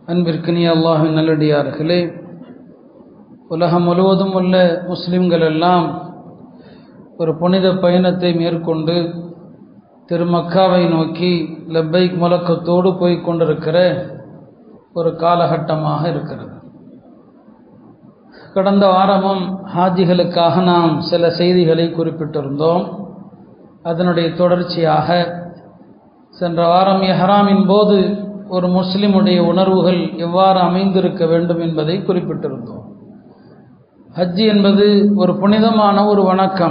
அன்பிற்கினிய அல்லாஹின் நல்லடியார்களே உலகம் முழுவதும் உள்ள முஸ்லிம்கள் எல்லாம் ஒரு புனித பயணத்தை மேற்கொண்டு திருமக்காவை நோக்கி லப்பைக் முழக்கத்தோடு போய் கொண்டிருக்கிற ஒரு காலகட்டமாக இருக்கிறது கடந்த வாரமும் ஹாஜிகளுக்காக நாம் சில செய்திகளை குறிப்பிட்டிருந்தோம் அதனுடைய தொடர்ச்சியாக சென்ற வாரம் எஹராமின் போது ஒரு முஸ்லிமுடைய உணர்வுகள் எவ்வாறு அமைந்திருக்க வேண்டும் என்பதை குறிப்பிட்டிருந்தோம் ஹஜ்ஜி என்பது ஒரு புனிதமான ஒரு வணக்கம்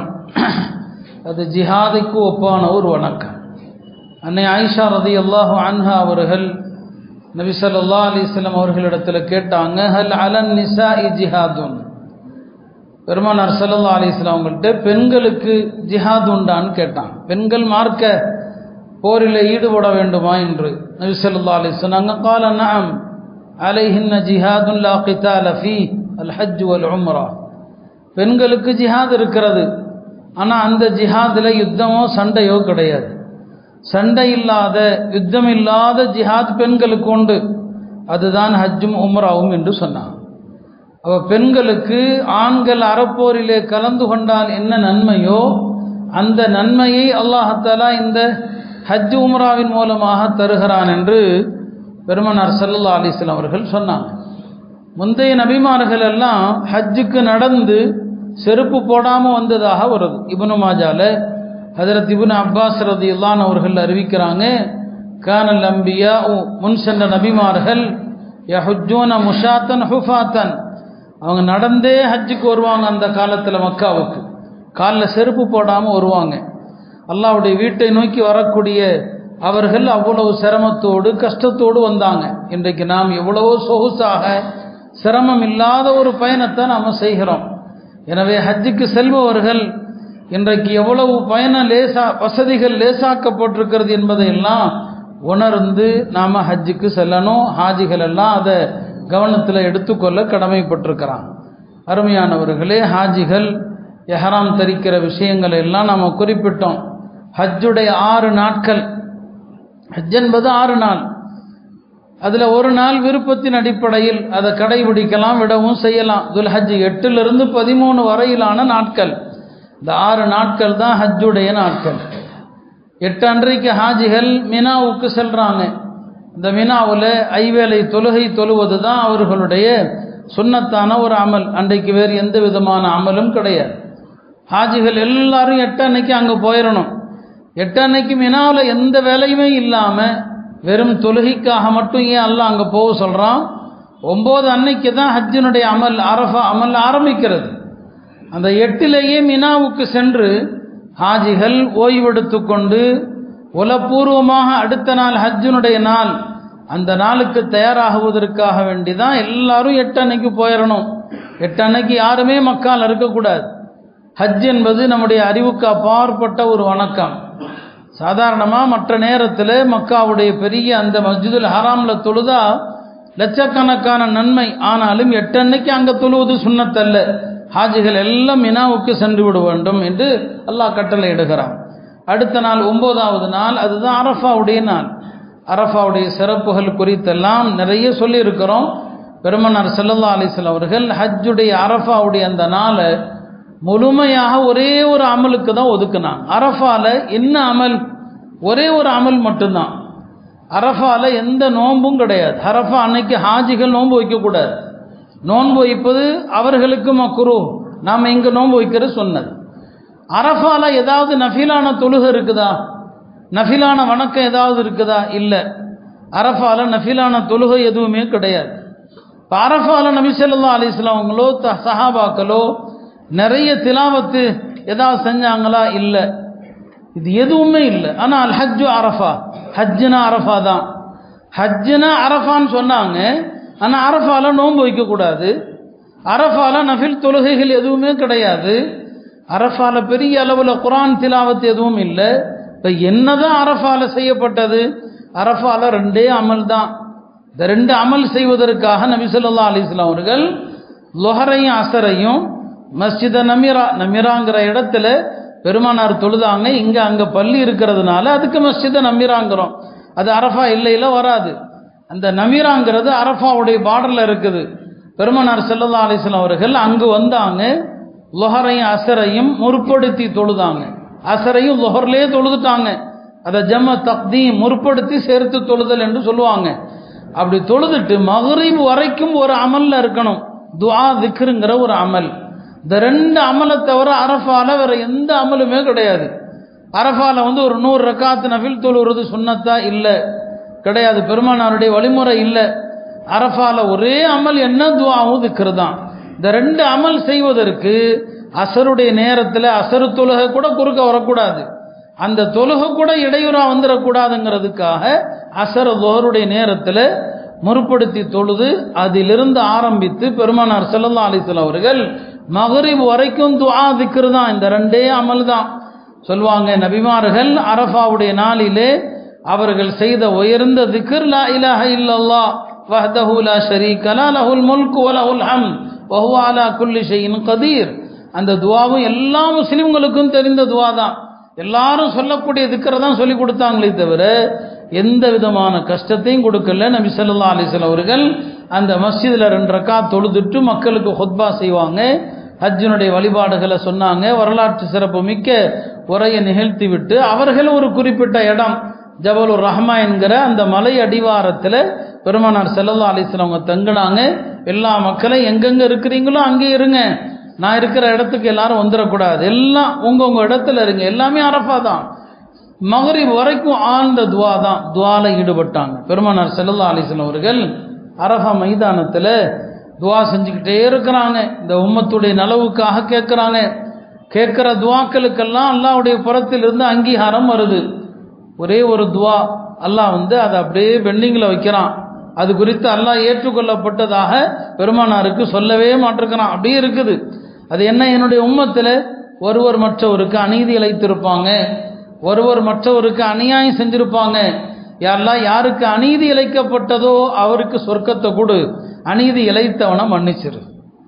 அது ஜிஹாதுக்கு ஒப்பான ஒரு வணக்கம் அன்னை ஆயிஷா ரதி அல்லாஹு அன்ஹா அவர்கள் நபி சொல்லா அலிஸ்லாம் அவர்களிடத்தில் கேட்டாங்க ஹல் அலன் நிசா இ ஜிஹாதுன் பெருமானார் சல்லா அலிஸ்லாம் அவங்கள்ட்ட பெண்களுக்கு ஜிஹாத் உண்டான்னு கேட்டான் பெண்கள் மார்க்க போரில் ஈடுபட வேண்டுமா என்று நபி சொல்லா அலி சொன்னாங்க கால நாம் அலைஹின்ன ஜிஹாதுன் லா கிதால ஃபீ அல் ஹஜ் வல் உம்ரா பெண்களுக்கு ஜிஹாத் இருக்கிறது ஆனால் அந்த ஜிஹாதில் யுத்தமோ சண்டையோ கிடையாது சண்டை இல்லாத யுத்தம் இல்லாத ஜிஹாத் பெண்களுக்கு உண்டு அதுதான் ஹஜ்ஜும் உம்ராவும் என்று சொன்னான் அவ பெண்களுக்கு ஆண்கள் அறப்போரிலே கலந்து கொண்டால் என்ன நன்மையோ அந்த நன்மையை அல்லாஹாலா இந்த ஹஜ் உம்ராவின் மூலமாக தருகிறான் என்று பெருமனார் சல்லா அலிஸ்லாம் அவர்கள் சொன்னாங்க முந்தைய நபிமார்கள் எல்லாம் ஹஜ்ஜுக்கு நடந்து செருப்பு போடாமல் வந்ததாக வருது இபனு மாஜால ஹதரத் இபுன் அப்பாஸ் ரதி இல்லான் அவர்கள் அறிவிக்கிறாங்க கானல் அம்பியா முன் சென்ற நபிமார்கள் யஹுஜூன முஷாத்தன் ஹுஃபாத்தன் அவங்க நடந்தே ஹஜ்ஜுக்கு வருவாங்க அந்த காலத்தில் மக்காவுக்கு காலில் செருப்பு போடாமல் வருவாங்க அல்லாவுடைய வீட்டை நோக்கி வரக்கூடிய அவர்கள் அவ்வளவு சிரமத்தோடு கஷ்டத்தோடு வந்தாங்க இன்றைக்கு நாம் எவ்வளவோ சொகுசாக சிரமம் இல்லாத ஒரு பயணத்தை நாம் செய்கிறோம் எனவே ஹஜ்ஜுக்கு செல்பவர்கள் இன்றைக்கு எவ்வளவு பயண லேசா வசதிகள் லேசாக்கப்பட்டிருக்கிறது என்பதையெல்லாம் உணர்ந்து நாம் ஹஜ்ஜுக்கு செல்லணும் ஹாஜிகள் எல்லாம் அதை கவனத்தில் எடுத்துக்கொள்ள கடமைப்பட்டிருக்கிறான் அருமையானவர்களே ஹாஜிகள் எஹராம் தரிக்கிற விஷயங்களை எல்லாம் நாம் குறிப்பிட்டோம் ஹஜ்ஜுடைய ஆறு நாட்கள் ஹஜ் என்பது ஆறு நாள் அதில் ஒரு நாள் விருப்பத்தின் அடிப்படையில் அதை கடைபிடிக்கலாம் விடவும் செய்யலாம் துல் ஹஜ் எட்டிலிருந்து பதிமூணு வரையிலான நாட்கள் இந்த ஆறு நாட்கள் தான் ஹஜ்ஜுடைய நாட்கள் எட்டு அன்றைக்கு ஹாஜிகள் மினாவுக்கு செல்கிறாங்க இந்த மினாவில் ஐவேளை தொழுகை தொழுவது தான் அவர்களுடைய சுண்ணத்தான ஒரு அமல் அன்றைக்கு வேறு எந்த விதமான அமலும் கிடையாது ஹாஜிகள் எல்லாரும் எட்டு அன்னைக்கு அங்கே போயிடணும் எட்டு அன்னைக்கு மினாவில் எந்த வேலையுமே இல்லாமல் வெறும் தொழுகைக்காக மட்டும் ஏன் அல்ல அங்கே போக சொல்கிறான் ஒம்பது அன்னைக்கு தான் ஹஜ்ஜினுடைய அமல் அரஃபா அமல் ஆரம்பிக்கிறது அந்த எட்டிலேயே மினாவுக்கு சென்று ஹாஜிகள் ஓய்வெடுத்து கொண்டு உலப்பூர்வமாக அடுத்த நாள் ஹஜ்ஜினுடைய நாள் அந்த நாளுக்கு தயாராகுவதற்காக வேண்டி தான் எல்லாரும் எட்டு அன்னைக்கு போயிடணும் எட்டு அன்னைக்கு யாருமே மக்கால் இருக்கக்கூடாது ஹஜ் என்பது நம்முடைய அறிவுக்கு அப்பாற்பட்ட ஒரு வணக்கம் சாதாரணமாக மற்ற நேரத்தில் மக்காவுடைய பெரிய அந்த மஸ்ஜிதுல் ஹராமில் தொழுதா லட்சக்கணக்கான நன்மை ஆனாலும் எட்டு அன்னைக்கு அங்கே தொழுவது சுண்ணத்தல்ல ஹாஜிகள் எல்லாம் மினாவுக்கு சென்று விட வேண்டும் என்று அல்லாஹ் கட்டளை இடுகிறான் அடுத்த நாள் ஒன்பதாவது நாள் அதுதான் அரஃபாவுடைய நாள் அரஃபாவுடைய சிறப்புகள் குறித்தெல்லாம் நிறைய சொல்லியிருக்கிறோம் பெருமனார் செல்லல்லா அலிஸ்லாம் அவர்கள் ஹஜ்ஜுடைய அரஃபாவுடைய அந்த நாளை முழுமையாக ஒரே ஒரு அமலுக்கு தான் ஒதுக்குனாங்க அரஃபால என்ன அமல் ஒரே ஒரு அமல் மட்டும்தான் அரஃபால எந்த நோன்பும் கிடையாது அரஃபா அன்னைக்கு ஹாஜிகள் நோன்பு வைக்கக்கூடாது நோன்பு வைப்பது அவர்களுக்கு மக்குரு நாம் இங்கே நோன்பு வைக்கிறது சொன்னது அரஃபால ஏதாவது நஃபிலான தொழுகை இருக்குதா நஃபிலான வணக்கம் ஏதாவது இருக்குதா இல்லை அரஃபால நஃபிலான தொழுகை எதுவுமே கிடையாது இப்போ அரஃபால நபிசல்லா அலிஸ்லாமங்களோ த சஹாபாக்களோ நிறைய திலாவத்து ஏதாவது செஞ்சாங்களா இல்லை இது எதுவுமே இல்லை ஆனால் அல் ஹஜ்ஜு அரஃபா ஹஜ்ஜுனா அரஃபா தான் ஹஜ்ஜுனா அரஃபான்னு சொன்னாங்க ஆனால் அரஃபால நோன்பு வைக்கக்கூடாது அரஃபால நஃபில் தொழுகைகள் எதுவுமே கிடையாது அரஃபால பெரிய அளவில் குரான் திலாவத்து எதுவும் இல்லை இப்போ என்னதான் அரஃபால செய்யப்பட்டது அரஃபால ரெண்டே அமல் தான் இந்த ரெண்டு அமல் செய்வதற்காக நபிசல்லா அலிஸ்லாம் அவர்கள் லொஹரையும் அசரையும் மஸ்ஜித நமிரா நமிராங்கிற இடத்துல பெருமானார் தொழுதாங்க இங்கே அங்கே பள்ளி இருக்கிறதுனால அதுக்கு மஸ்ஜித நம்பிராங்கிறோம் அது அரஃபா இல்லையில் வராது அந்த நமீராங்கிறது அரஃபாவுடைய பார்டரில் இருக்குது பெருமனார் செல்லல்லா அலிஸ்லாம் அவர்கள் அங்கு வந்தாங்க லொஹரையும் அசரையும் முற்படுத்தி தொழுதாங்க அசரையும் லொஹர்லேயே தொழுதுட்டாங்க அதை ஜம்ம தக்தீம் முற்படுத்தி சேர்த்து தொழுதல் என்று சொல்லுவாங்க அப்படி தொழுதுட்டு மகரிப் வரைக்கும் ஒரு அமல்ல இருக்கணும் துஆ திக்ருங்கிற ஒரு அமல் இந்த ரெண்டு அமலை தவிர அரஃபால வேற எந்த அமலுமே கிடையாது அரஃபால வந்து ஒரு நூறு ரக்காத்து நஃபில் தொழுகிறது சுன்னத்தா இல்லை கிடையாது பெருமானாருடைய வழிமுறை இல்லை அரஃபால ஒரே அமல் என்ன துவாவும் திக்ரு தான் இந்த ரெண்டு அமல் செய்வதற்கு அசருடைய நேரத்தில் அசரு தொழுகை கூட குறுக்க வரக்கூடாது அந்த தொழுகை கூட இடையூறா வந்துடக்கூடாதுங்கிறதுக்காக அசர தோருடைய நேரத்தில் முற்படுத்தி தொழுது அதிலிருந்து ஆரம்பித்து பெருமானார் செல்லல்லா அலிஸ்லாம் அவர்கள் மகரிப் வரைக்கும் துஆ திக்ரு தான் இந்த ரெண்டே அமல் தான் சொல்லுவாங்க நபிமார்கள் அரஃபாவுடைய நாளிலே அவர்கள் செய்த உயர்ந்த திக்ர் லா இலாஹ இல்லல்லாஹ் வஹ்தஹு லா ஷரீக லா லஹுல் முல்கு வ லஹுல் ஹம்த் வ ஹுவ அலா குல்லி ஷைஇன் கதீர் அந்த துவாவும் எல்லா முஸ்லிம்களுக்கும் தெரிந்த துவா தான் எல்லாரும் சொல்லக்கூடிய திக்கரை தான் சொல்லி கொடுத்தாங்களே தவிர எந்த விதமான கஷ்டத்தையும் கொடுக்கல நபி ஸல்லல்லாஹு அலைஹி வஸல்லம் அவர்கள் அந்த மஸ்ஜிதில் ரெண்டு ரக்கா தொழுதுட்டு மக்களுக்கு ஹுத்பா செய்வாங்க ஹஜ்ஜினுடைய வழிபாடுகளை சொன்னாங்க வரலாற்று சிறப்பு மிக்க உரையை நிகழ்த்தி விட்டு அவர்கள் ஒரு குறிப்பிட்ட இடம் ஜபலுர் ரஹ்மா என்கிற அந்த மலை அடிவாரத்தில் பெருமானார் செல்லல்லா அலிஸ்லாம் அவங்க தங்கினாங்க எல்லா மக்களையும் எங்கெங்க இருக்கிறீங்களோ அங்கே இருங்க நான் இருக்கிற இடத்துக்கு எல்லாரும் வந்துடக்கூடாது எல்லாம் உங்க உங்க இடத்துல இருங்க எல்லாமே அரஃபா தான் மகரிப் வரைக்கும் ஆழ்ந்த துவா தான் துவால ஈடுபட்டாங்க பெருமானார் செல்லல்லா அலிஸ்லாம் அவர்கள் அரஃபா மைதானத்தில் துவா செஞ்சுக்கிட்டே இருக்கிறாங்க இந்த உம்மத்துடைய நலவுக்காக கேட்குறாங்க கேட்குற துவாக்களுக்கெல்லாம் அல்லாவுடைய புறத்திலிருந்து அங்கீகாரம் வருது ஒரே ஒரு துவா அல்லாஹ் வந்து அதை அப்படியே பெண்டிங்கில் வைக்கிறான் அது குறித்து அல்லாஹ் ஏற்றுக்கொள்ளப்பட்டதாக பெருமானாருக்கு சொல்லவே மாட்டிருக்கிறான் அப்படியே இருக்குது அது என்ன என்னுடைய உம்மத்தில் ஒருவர் மற்றவருக்கு அநீதி இழைத்திருப்பாங்க ஒருவர் மற்றவருக்கு அநியாயம் செஞ்சிருப்பாங்க யாரெல்லாம் யாருக்கு அநீதி இழைக்கப்பட்டதோ அவருக்கு சொர்க்கத்தை கொடு அநீதி இழைத்தவனை மன்னிச்சிரு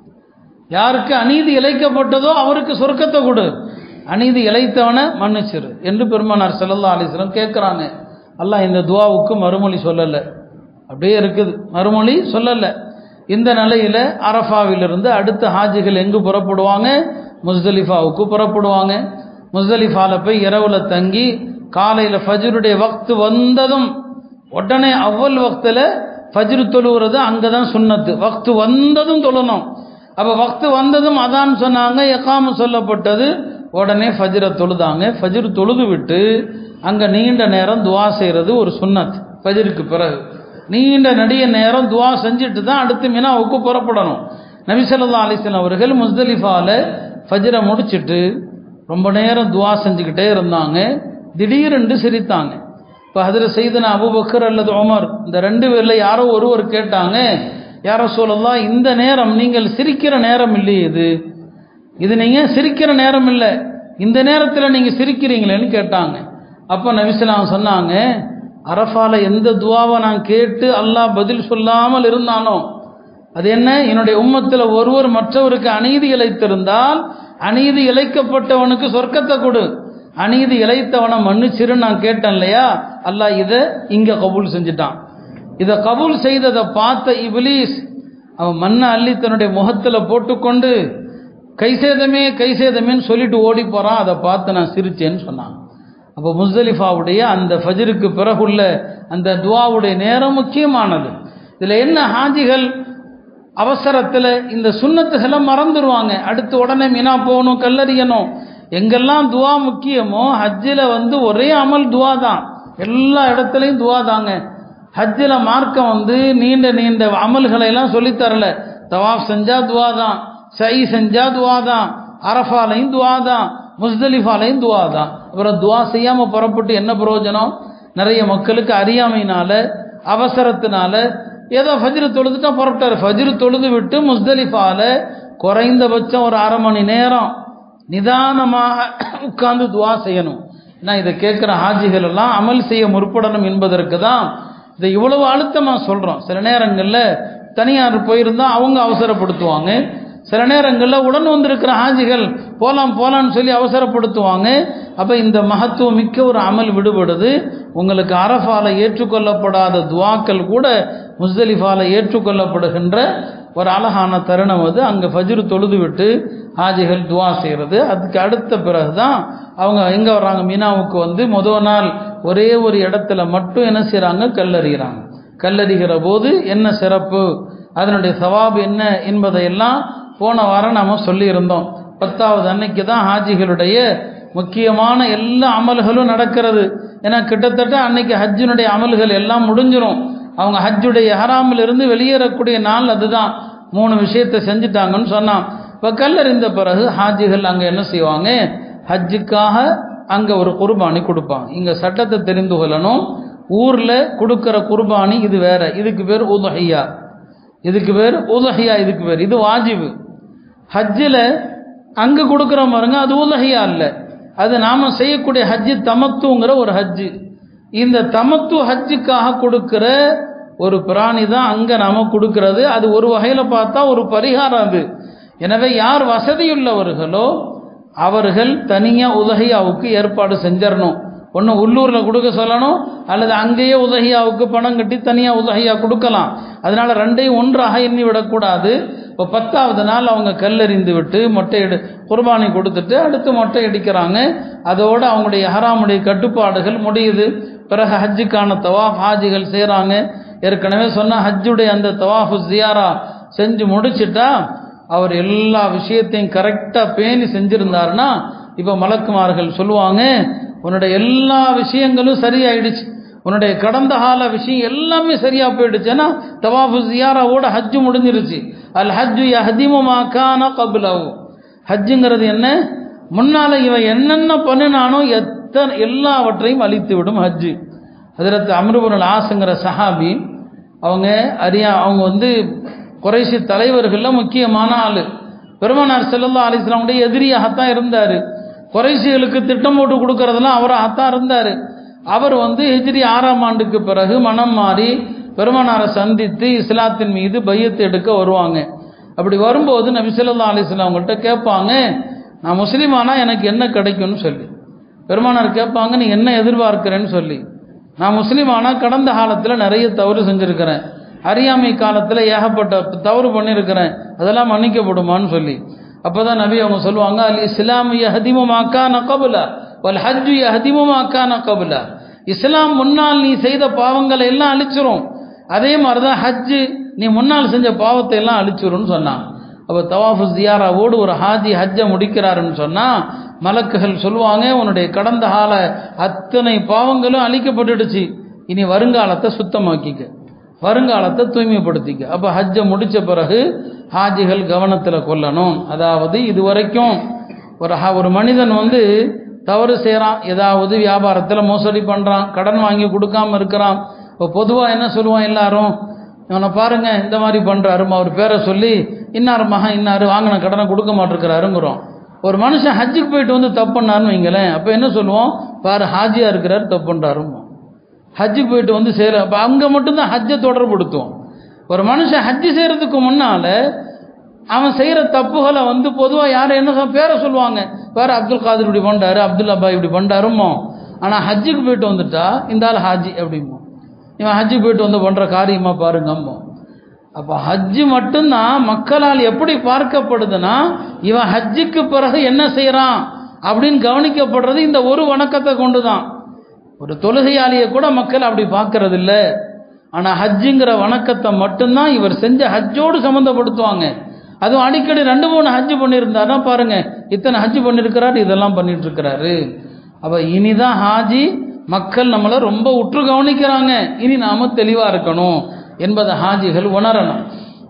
யாருக்கு அநீதி இழைக்கப்பட்டதோ அவருக்கு சொர்க்கத்தை கொடு அநீதி இழைத்தவனை மன்னிச்சிரு என்று பெருமானார் செல்லல்லா அலிஸ்லம் கேட்குறாங்க அல்லாஹ் இந்த துவாவுக்கு மறுமொழி சொல்லலை அப்படியே இருக்குது மறுமொழி சொல்லலை இந்த நிலையில் அரஃபாவிலிருந்து அடுத்த ஹாஜிகள் எங்கு புறப்படுவாங்க முஸ்தலிஃபாவுக்கு புறப்படுவாங்க முஸ்தலிஃபாவில் போய் இரவில் தங்கி காலையில் ஃபஜ்ருடைய வக்து வந்ததும் உடனே அவ்வல் வக்தில் ஃபஜ்ரு தொழுகிறது அங்கே தான் சுண்ணத்து வக்து வந்ததும் தொழணும் அப்போ வக்து வந்ததும் அதான் சொன்னாங்க எக்காம சொல்லப்பட்டது உடனே ஃபஜ்ரை தொழுதாங்க ஃபஜ்ரு தொழுது விட்டு அங்கே நீண்ட நேரம் துவா செய்கிறது ஒரு சுன்னத் ஃபஜ்ருக்கு பிறகு நீண்ட நடிக நேரம் துவா செஞ்சுட்டு தான் அடுத்து மினாவுக்கு புறப்படணும் நபிசல்லா அலிஸ்லாம் அவர்கள் முஸ்தலிஃபாவில் ஃபஜ்ரை முடிச்சிட்டு ரொம்ப நேரம் துவா செஞ்சுக்கிட்டே இருந்தாங்க திடீரென்று சிரித்தாங்க இப்போ அதில் செய்தன அபுபக்கர் அல்லது உமர் இந்த ரெண்டு பேரில் யாரோ ஒருவர் கேட்டாங்க யாரோ சொல்லலாம் இந்த நேரம் நீங்கள் சிரிக்கிற நேரம் இல்லையே இது இது நீங்கள் சிரிக்கிற நேரம் இல்லை இந்த நேரத்தில் நீங்கள் சிரிக்கிறீங்களேன்னு கேட்டாங்க அப்போ நபிசலாம் சொன்னாங்க அரஃபால எந்த துவாவை நான் கேட்டு அல்லாஹ் பதில் சொல்லாமல் இருந்தானோ அது என்ன என்னுடைய உம்மத்தில் ஒருவர் மற்றவருக்கு அநீதி இழைத்திருந்தால் அநீதி இழைக்கப்பட்டவனுக்கு சொர்க்கத்தை கொடு அநீதி இழைத்தவனை மன்னிச்சிருன்னு நான் கேட்டேன் இல்லையா அல்லாஹ் இதை இங்கே கபூல் செஞ்சுட்டான் இதை கபூல் செய்ததை பார்த்த இபிலீஸ் அவன் மண்ணை அள்ளி தன்னுடைய முகத்தில் போட்டுக்கொண்டு கைசேதமே கைசேதமேன்னு சொல்லிட்டு ஓடி போகிறான் அதை பார்த்து நான் சிரிச்சேன்னு சொன்னான் அப்போ முஸ்தலிஃபாவுடைய அந்த ஃபஜருக்கு பிறகுள்ள அந்த துவாவுடைய நேரம் முக்கியமானது இதில் என்ன ஹாஜிகள் அவசரத்தில் இந்த சுண்ணத்துகளை மறந்துடுவாங்க அடுத்து உடனே மினா போகணும் கல்லறியணும் எங்கெல்லாம் துவா முக்கியமோ ஹஜ்ஜில் வந்து ஒரே அமல் துவா தான் எல்லா இடத்துலையும் துவா தாங்க ஹஜ்ஜில் மார்க்கம் வந்து நீண்ட நீண்ட அமல்களை எல்லாம் சொல்லித்தரல தவாஃப் செஞ்சா துவா தான் சை செஞ்சா துவா தான் அரஃபாலையும் துவா தான் முஸ்தலிஃபாலையும் துவா தான் அப்புறம் துவா செய்யாமல் புறப்பட்டு என்ன பிரயோஜனம் நிறைய மக்களுக்கு அறியாமையினால அவசரத்தினால ஏதோ ஃபஜ்ரு தொழுதுட்டா புறப்பட்டார் ஃபஜ்ரு தொழுது விட்டு முஸ்தலிஃபால குறைந்தபட்சம் ஒரு அரை மணி நேரம் நிதானமாக உட்கார்ந்து துவா செய்யணும் நான் இதை கேட்குற ஹாஜிகள் எல்லாம் அமல் செய்ய முற்படணும் என்பதற்கு தான் இதை இவ்வளவு அழுத்தமாக சொல்கிறோம் சில நேரங்களில் தனியார் போயிருந்தால் அவங்க அவசரப்படுத்துவாங்க சில நேரங்களில் உடன் வந்திருக்கிற ஹாஜிகள் போலாம் போலான்னு சொல்லி அவசரப்படுத்துவாங்க அப்போ இந்த மகத்துவம் மிக்க ஒரு அமல் விடுபடுது உங்களுக்கு அரஃபால ஏற்றுக்கொள்ளப்படாத துவாக்கள் கூட முஸ்தலிஃபால ஏற்றுக்கொள்ளப்படுகின்ற ஒரு அழகான தருணம் அது அங்கே ஃபஜ்ரு தொழுது விட்டு ஹாஜிகள் துவா செய்கிறது அதுக்கு அடுத்த பிறகு தான் அவங்க எங்கே வர்றாங்க மீனாவுக்கு வந்து முதல் நாள் ஒரே ஒரு இடத்துல மட்டும் என்ன செய்கிறாங்க கல்லறிகிறாங்க கல்லறிகிற போது என்ன சிறப்பு அதனுடைய சவாபு என்ன என்பதையெல்லாம் போன வாரம் நாம் சொல்லியிருந்தோம் பத்தாவது அன்னைக்கு தான் ஹாஜிகளுடைய முக்கியமான எல்லா அமல்களும் நடக்கிறது ஏன்னா கிட்டத்தட்ட அன்னைக்கு ஹஜ்ஜினுடைய அமல்கள் எல்லாம் முடிஞ்சிரும் அவங்க ஹஜ்ஜுடைய ஹராமில் இருந்து வெளியேறக்கூடிய நாள் அதுதான் மூணு விஷயத்தை செஞ்சுட்டாங்கன்னு சொன்னான் இப்போ கல்லறிந்த பிறகு ஹாஜிகள் அங்கே என்ன செய்வாங்க ஹஜ்ஜுக்காக அங்கே ஒரு குர்பானி கொடுப்பாங்க இங்கே சட்டத்தை தெரிந்து கொள்ளணும் ஊரில் கொடுக்குற குர்பானி இது வேற இதுக்கு பேர் உதஹையா இதுக்கு பேர் உதஹியா இதுக்கு பேர் இது வாஜிபு ஹஜ்ஜில் அங்கே கொடுக்குற பாருங்க அது உதஹியா இல்லை அது நாம் செய்யக்கூடிய ஹஜ்ஜு தமத்துங்கிற ஒரு ஹஜ்ஜு இந்த தமத்து ஹஜ்ஜுக்காக கொடுக்கிற ஒரு பிராணி தான் அங்கே நாம கொடுக்கிறது அது ஒரு வகையில் பார்த்தா ஒரு பரிகாரம் அது எனவே யார் வசதியுள்ளவர்களோ அவர்கள் தனியாக உதகையாவுக்கு ஏற்பாடு செஞ்சிடணும் ஒன்று உள்ளூரில் கொடுக்க சொல்லணும் அல்லது அங்கேயே உதகையாவுக்கு பணம் கட்டி தனியாக உதகையா கொடுக்கலாம் அதனால ரெண்டையும் ஒன்றாக எண்ணி விடக்கூடாது இப்போ பத்தாவது நாள் அவங்க கல்லெறிந்து விட்டு மொட்டை எடு குர்பானி கொடுத்துட்டு அடுத்து மொட்டை அடிக்கிறாங்க அதோடு அவங்களுடைய ஹராமுடைய கட்டுப்பாடுகள் முடியுது பிறகு ஹஜ்ஜுக்கான தவாஃப் ஹாஜிகள் செய்கிறாங்க ஏற்கனவே சொன்ன ஹஜ்ஜுடைய அந்த தவாஃபு ஜியாரா செஞ்சு முடிச்சிட்டா அவர் எல்லா விஷயத்தையும் கரெக்டாக பேணி செஞ்சிருந்தாருன்னா இப்போ மலக்குமார்கள் சொல்லுவாங்க உன்னுடைய எல்லா விஷயங்களும் சரியாயிடுச்சு உன்னுடைய கடந்த கால விஷயம் எல்லாமே சரியா போயிடுச்சு ஏன்னா தவாஃபு ஜியாராவோட ஹஜ்ஜு முடிஞ்சிருச்சு அல் ஹஜ்ஜு யஹதிமுமாக்கான கபுலவு ஹஜ்ஜுங்கிறது என்ன முன்னால இவன் என்னென்ன பண்ணினானோ எத்தனை எல்லாவற்றையும் அழித்து விடும் ஹஜ்ஜு அதிரத்து அமிர்புரல் ஆசுங்கிற சஹாபி அவங்க அரியா அவங்க வந்து குறைசி தலைவர்களில் முக்கியமான ஆள் பெருமனார் செல்லல்லா அலிஸ்லாமுடைய எதிரியாகத்தான் இருந்தார் குறைசிகளுக்கு திட்டம் போட்டு கொடுக்கறதெல்லாம் அவராகத்தான் இருந்தார் அவர் வந்து ஹிஜ்ரி ஆறாம் ஆண்டுக்கு பிறகு மனம் மாறி பெருமனாரை சந்தித்து இஸ்லாத்தின் மீது பையத்தை எடுக்க வருவாங்க அப்படி வரும்போது நபி ஸல்லல்லாஹு அலைஹி வஸல்லம் அவங்கள்ட்ட கேட்பாங்க நான் முஸ்லீமானா எனக்கு என்ன கிடைக்கும்னு சொல்லி பெருமானார் கேட்பாங்க நீ என்ன எதிர்பார்க்கிறேன்னு சொல்லி நான் முஸ்லீமானா கடந்த காலத்தில் நிறைய தவறு செஞ்சுருக்கிறேன் அறியாமை காலத்தில் ஏகப்பட்ட தவறு பண்ணியிருக்கிறேன் அதெல்லாம் மன்னிக்கப்படுமான்னு சொல்லி அப்போ தான் நபி அவங்க சொல்லுவாங்க அல் இஸ்லாம் யஹதிமு மாக்கான கபுலா வல் ஹஜ்ஜு யஹதிமு மாக்கான கபுலா இஸ்லாம் முன்னால் நீ செய்த பாவங்களை எல்லாம் அழிச்சிரும் அதே மாதிரி தான் ஹஜ்ஜு நீ முன்னால் செஞ்ச பாவத்தை எல்லாம் அழிச்சிரும்னு சொன்னான் அப்போ தவாஃபு ஜியாராவோடு ஒரு ஹாஜி ஹஜ்ஜை முடிக்கிறாருன்னு சொன்னால் மலக்குகள் சொல்லுவாங்க உன்னுடைய கடந்த கால அத்தனை பாவங்களும் அழிக்கப்பட்டுடுச்சு இனி வருங்காலத்தை சுத்தமாக்கிக்க வருங்காலத்தை தூய்மைப்படுத்திக்க அப்போ ஹஜ்ஜை முடித்த பிறகு ஹாஜிகள் கவனத்தில் கொள்ளணும் அதாவது இது வரைக்கும் ஒரு ஹ- ஒரு மனிதன் வந்து தவறு செய்கிறான் ஏதாவது வியாபாரத்தில் மோசடி பண்ணுறான் கடன் வாங்கி கொடுக்காம இருக்கிறான் இப்போ பொதுவாக என்ன சொல்லுவான் எல்லாரும் இவனை பாருங்க இந்த மாதிரி பண்ணுறாரு அவர் பேரை சொல்லி இன்னார் மகன் இன்னார் வாங்கின கடனை கொடுக்க மாட்டிருக்கிறாருங்கிறோம் ஒரு மனுஷன் ஹஜ்ஜுக்கு போயிட்டு வந்து தப்பு பண்ணாருன்னு வைங்களேன் அப்போ என்ன சொல்லுவோம் பாரு ஹாஜியாக இருக்கிறார் தப்பு பண்ணுறாருமோ ஹஜ்ஜுக்கு போயிட்டு வந்து செய்கிற அப்போ அங்கே மட்டும்தான் ஹஜ்ஜை தொடர்படுத்துவோம் ஒரு மனுஷன் ஹஜ்ஜு செய்கிறதுக்கு முன்னால் அவன் செய்கிற தப்புகளை வந்து பொதுவாக யாரும் என்ன சொல் பேரை சொல்லுவாங்க வேறு அப்துல் காதர் இப்படி பண்ணிட்டாரு அப்துல் அப்பா இப்படி பண்ணிட்டாருமோ ஆனால் ஹஜ்ஜுக்கு போயிட்டு வந்துட்டா இந்த ஆள் ஹாஜி அப்படிமோ இவன் ஹஜ்ஜுக்கு போயிட்டு வந்து பண்ணுற காரியமாக பாருங்கம்மோ அப்போ ஹஜ்ஜு மட்டும்தான் மக்களால் எப்படி பார்க்கப்படுதுன்னா இவன் ஹஜ்ஜுக்கு பிறகு என்ன செய்கிறான் அப்படின்னு கவனிக்கப்படுறது இந்த ஒரு வணக்கத்தை கொண்டு தான் ஒரு தொழுகையாளியை கூட மக்கள் அப்படி பார்க்கறது இல்ல ஆனால் ஹஜ்ஜுங்கிற வணக்கத்தை மட்டும்தான் இவர் செஞ்ச ஹஜ்ஜோடு சம்மந்தப்படுத்துவாங்க அதுவும் அடிக்கடி ரெண்டு மூணு ஹஜ்ஜு பண்ணியிருந்தாருன்னா பாருங்க இத்தனை ஹஜ்ஜு பண்ணியிருக்கிறாரு இதெல்லாம் பண்ணிட்டு இருக்கிறாரு அப்போ இனிதான் ஹாஜி மக்கள் நம்மளை ரொம்ப உற்று கவனிக்கிறாங்க இனி நாம தெளிவாக இருக்கணும் என்பதை ஹாஜிகள் உணரணும்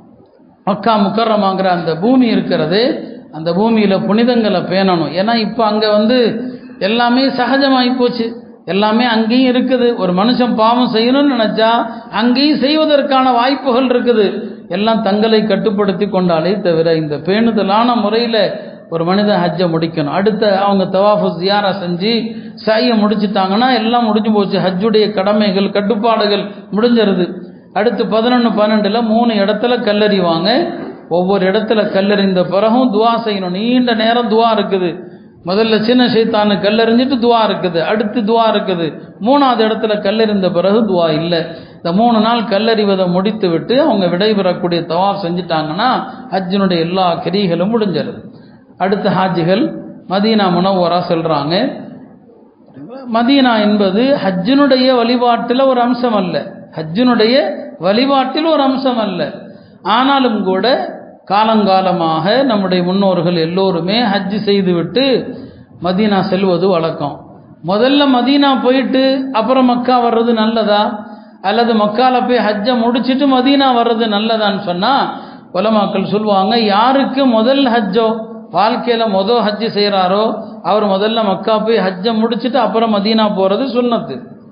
மக்கா முக்கரமாங்கிற அந்த பூமி இருக்கிறது அந்த பூமியில் புனிதங்களை பேணணும் ஏன்னா இப்போ அங்கே வந்து எல்லாமே சகஜமாகி போச்சு எல்லாமே அங்கேயும் இருக்குது ஒரு மனுஷன் பாவம் செய்யணும்னு நினச்சா அங்கேயும் செய்வதற்கான வாய்ப்புகள் இருக்குது எல்லாம் தங்களை கட்டுப்படுத்தி கொண்டாலே தவிர இந்த பேணுதலான முறையில் ஒரு மனிதன் ஹஜ்ஜை முடிக்கணும் அடுத்த அவங்க தவாஃபு ஜியாரா செஞ்சு சாயை முடிச்சிட்டாங்கன்னா எல்லாம் முடிஞ்சு போச்சு ஹஜ்ஜுடைய கடமைகள் கட்டுப்பாடுகள் முடிஞ்சிருது அடுத்து பதினொன்று பன்னெண்டில் மூணு இடத்துல கல்லறிவாங்க ஒவ்வொரு இடத்துல கல்லெறிந்த பிறகும் துவா செய்யணும் நீண்ட நேரம் துவா இருக்குது முதல்ல சின்ன சைத்தானு கல்லெறிஞ்சிட்டு துவா இருக்குது அடுத்து துவா இருக்குது மூணாவது இடத்துல கல்லெறிந்த பிறகு துவா இல்லை இந்த மூணு நாள் கல்லறிவதை முடித்து விட்டு அவங்க விடைபெறக்கூடிய தவாப் செஞ்சுட்டாங்கன்னா ஹஜ்ஜினுடைய எல்லா கிரிகளும் முடிஞ்சிருது அடுத்த ஹாஜிகள் மதீனா முனவரா செல்றாங்க மதீனா என்பது ஹஜ்ஜினுடைய வழிபாட்டில் ஒரு அம்சம் அல்ல ஹஜ்ஜினுடைய வழிபாட்டில் ஒரு அம்சம் அல்ல ஆனாலும் கூட காலங்காலமாக நம்முடைய முன்னோர்கள் எல்லோருமே ஹஜ் செய்துவிட்டு மதீனா செல்வது வழக்கம் முதல்ல மதீனா போயிட்டு அப்புறம் மக்கா வர்றது நல்லதா அல்லது மக்கால போய் ஹஜ்ஜை முடிச்சிட்டு மதீனா வர்றது நல்லதான்னு சொன்னால் உலமாக்கள் சொல்லுவாங்க யாருக்கு முதல் ஹஜ்ஜோ வாழ்க்கையில் மொதல் ஹஜ்ஜு செய்கிறாரோ அவர் முதல்ல மக்கா போய் ஹஜ்ஜை முடிச்சுட்டு அப்புறம் மதீனா போகிறது சுன்னத்து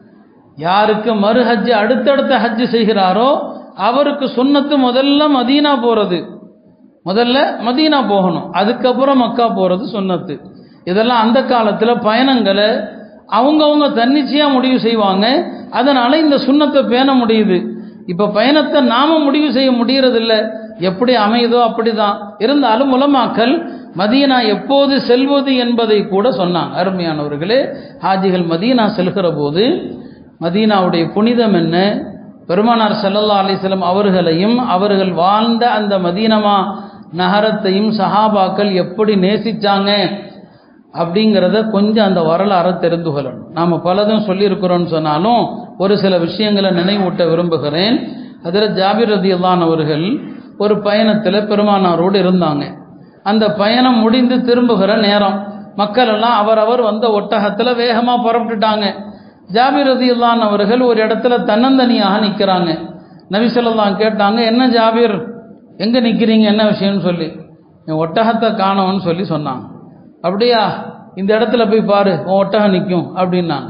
யாருக்கு மறு ஹஜ்ஜு அடுத்தடுத்த ஹஜ்ஜு செய்கிறாரோ அவருக்கு சுன்னத்து முதல்ல மதீனா போகிறது முதல்ல மதீனா போகணும் அதுக்கப்புறம் மக்கா போகிறது சுன்னத்து இதெல்லாம் அந்த காலத்தில் பயணங்களை அவங்கவுங்க தன்னிச்சையாக முடிவு செய்வாங்க அதனால் இந்த சுண்ணத்தை பேண முடியுது இப்போ பயணத்தை நாம முடிவு செய்ய முடியறதில்ல எப்படி அமையுதோ அப்படிதான் இருந்தாலும் உலமாக்கல் மதீனா எப்போது செல்வது என்பதை கூட சொன்னாங்க அருமையானவர்களே ஹாஜிகள் மதீனா செல்கிற போது மதீனாவுடைய புனிதம் என்ன பெருமானார் சல்லல்லா அலிஸ்லம் அவர்களையும் அவர்கள் வாழ்ந்த அந்த மதீனமா நகரத்தையும் சஹாபாக்கள் எப்படி நேசிச்சாங்க அப்படிங்கிறத கொஞ்சம் அந்த வரலாறை தெரிந்து கொள்ளணும் நாம் பலதும் சொல்லியிருக்கிறோன்னு சொன்னாலும் ஒரு சில விஷயங்களை நினைவூட்ட விரும்புகிறேன் அதில் ஜாபிர் ரதியல்லான் அவர்கள் ஒரு பயணத்தில் பெருமானாரோடு இருந்தாங்க அந்த பயணம் முடிந்து திரும்புகிற நேரம் மக்கள் எல்லாம் அவரவர் வந்த ஒட்டகத்தில் வேகமாக புறப்பட்டுட்டாங்க ஜாபிர் ரதியுல்லான் அவர்கள் ஒரு இடத்துல தன்னந்தனியாக நிற்கிறாங்க நபிசல்லாம் கேட்டாங்க என்ன ஜாபீர் எங்கே நிற்கிறீங்க என்ன விஷயம்னு சொல்லி என் ஒட்டகத்தை காணோன்னு சொல்லி சொன்னாங்க அப்படியா இந்த இடத்துல போய் பாரு உன் ஒட்டகம் நிற்கும் அப்படின்னாங்க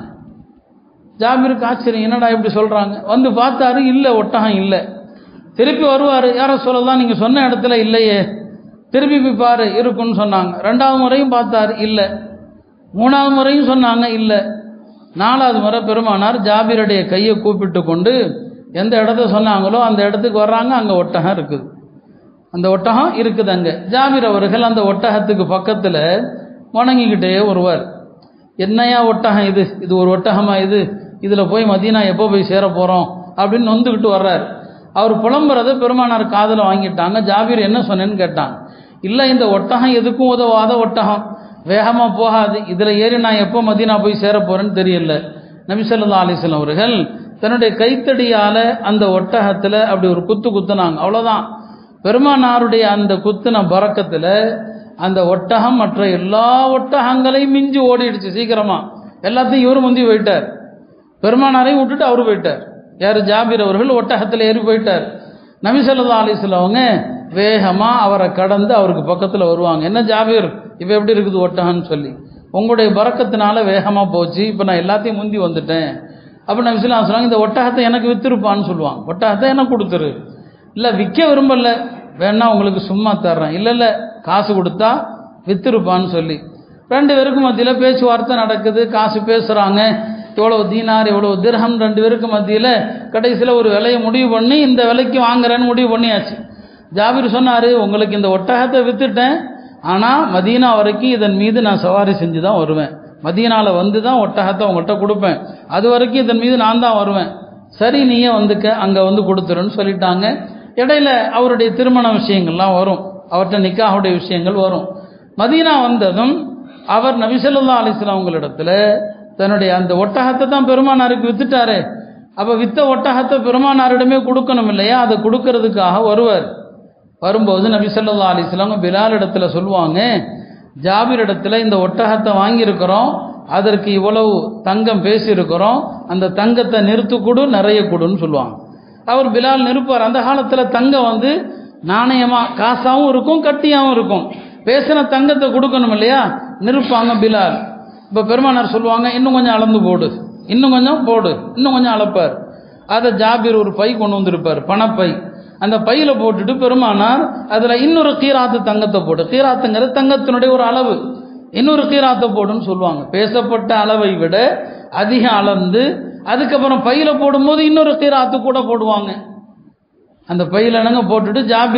ஜாபீருக்கு ஆச்சரியம் என்னடா இப்படி சொல்கிறாங்க வந்து பார்த்தாரு இல்லை ஒட்டகம் இல்லை திருப்பி வருவார் யாரோ சொல்லலாம் நீங்கள் சொன்ன இடத்துல இல்லையே திருப்பி போய் பாரு இருக்குன்னு சொன்னாங்க ரெண்டாவது முறையும் பார்த்தாரு இல்லை மூணாவது முறையும் சொன்னாங்க இல்லை நாலாவது முறை பெருமானார் ஜாபீருடைய கையை கூப்பிட்டு கொண்டு எந்த இடத்த சொன்னாங்களோ அந்த இடத்துக்கு வர்றாங்க அங்கே ஒட்டகம் இருக்குது அந்த ஒட்டகம் இருக்குது அங்கே ஜாபீர் அவர்கள் அந்த ஒட்டகத்துக்கு பக்கத்தில் வணங்கிக்கிட்டே வருவார் என்னையா ஒட்டகம் இது இது ஒரு ஒட்டகமா இது இதில் போய் மதீனா எப்போ போய் சேர போகிறோம் அப்படின்னு நொந்துக்கிட்டு வர்றார் அவர் புலம்புறத பெருமானார் காதில் வாங்கிட்டாங்க ஜாபீர் என்ன சொன்னேன்னு கேட்டாங்க இல்லை இந்த ஒட்டகம் எதுக்கும் உதவாத ஒட்டகம் வேகமாக போகாது இதில் ஏறி நான் எப்போ மதீனா போய் சேர போகிறேன்னு தெரியல நபிசல்லா அலிஸ்லாம் அவர்கள் தன்னுடைய கைத்தடியால் அந்த ஒட்டகத்தில் அப்படி ஒரு குத்து குத்துனாங்க அவ்வளோதான் பெருமானாருடைய அந்த குத்துன பறக்கத்தில் அந்த ஒட்டகம் மற்ற எல்லா ஒட்டகங்களையும் மிஞ்சி ஓடிடுச்சு சீக்கிரமா எல்லாத்தையும் இவரு முந்தி போயிட்டார் பெருமானாரையும் விட்டுட்டு அவரு போயிட்டார் யார் ஜாபீர் அவர்கள் ஒட்டகத்தில் ஏறி போயிட்டார் நபிசல்லா அலிஸ்லாம் அவங்க வேகமாக அவரை கடந்து அவருக்கு பக்கத்தில் வருவாங்க என்ன ஜாபீர் இப்போ எப்படி இருக்குது ஒட்டகம்னு சொல்லி உங்களுடைய பறக்கத்தினால வேகமாக போச்சு இப்போ நான் எல்லாத்தையும் முந்தி வந்துட்டேன் அப்போ நான் விசிலாம் சொல்லுவாங்க இந்த ஒட்டகத்தை எனக்கு விற்றுருப்பான்னு சொல்லுவாங்க ஒட்டகத்தை எனக்கு கொடுத்துரு இல்லை விற்க விரும்பல வேணா உங்களுக்கு சும்மா தர்றேன் இல்லை இல்லை காசு கொடுத்தா விற்றுருப்பான்னு சொல்லி ரெண்டு பேருக்கும் மத்தியில் பேச்சுவார்த்தை நடக்குது காசு பேசுகிறாங்க எவ்வளோ தீனார் எவ்வளோ திரகம் ரெண்டு பேருக்கு மத்தியில் கடைசியில் ஒரு விலையை முடிவு பண்ணி இந்த விலைக்கு வாங்குறேன்னு முடிவு பண்ணியாச்சு ஜாபீர் சொன்னார் உங்களுக்கு இந்த ஒட்டகத்தை விற்றுட்டேன் ஆனால் மதீனா வரைக்கும் இதன் மீது நான் சவாரி செஞ்சு தான் வருவேன் மதீனாவில் வந்து தான் ஒட்டகத்தை உங்கள்கிட்ட கொடுப்பேன் அது வரைக்கும் இதன் மீது நான் தான் வருவேன் சரி நீயே வந்துக்க அங்கே வந்து கொடுத்துருன்னு சொல்லிட்டாங்க இடையில அவருடைய திருமண விஷயங்கள்லாம் வரும் அவர்கிட்ட நிக்காவுடைய விஷயங்கள் வரும் மதீனா வந்ததும் அவர் நபிசல்லா அலிஸ்லாம் உங்களிடத்துல தன்னுடைய அந்த ஒட்டகத்தை தான் பெருமானாருக்கு வித்துட்டாரு அப்போ வித்த ஒட்டகத்தை பெருமானாரிடமே கொடுக்கணும் இல்லையா அதை கொடுக்கறதுக்காக வருவார் வரும்போது நபி சொல்லா அலிஸ்லாம் பிலால் இடத்துல சொல்லுவாங்க ஜாபிர் இடத்துல இந்த ஒட்டகத்தை வாங்கியிருக்கிறோம் அதற்கு இவ்வளவு தங்கம் பேசியிருக்கிறோம் அந்த தங்கத்தை நிறுத்து கொடு நிறைய கொடுன்னு சொல்லுவாங்க அவர் பிலால் நிறுப்பார் அந்த காலத்தில் தங்கம் வந்து நாணயமாக காசாகவும் இருக்கும் கட்டியாகவும் இருக்கும் பேசின தங்கத்தை கொடுக்கணும் இல்லையா நிறுப்பாங்க பிலால் இப்போ பெருமானார் சொல்லுவாங்க இன்னும் கொஞ்சம் அளந்து போடு இன்னும் கொஞ்சம் போடு இன்னும் கொஞ்சம் அளப்பார் அதை ஜாபீர் ஒரு பை கொண்டு வந்திருப்பார் பணப்பை அந்த பையில் போட்டுட்டு பெருமானார் அதில் இன்னொரு கீராத்து தங்கத்தை போட்டு கீராத்துங்கிறது தங்கத்தினுடைய ஒரு அளவு இன்னொரு கீராத்தை போடுன்னு சொல்லுவாங்க பேசப்பட்ட அளவை விட அதிகம் அளந்து அதுக்கப்புறம் பையில் போடும்போது இன்னொரு கீராத்து கூட போடுவாங்க அந்த பையில என்னங்க போட்டுட்டு ஜாபீர்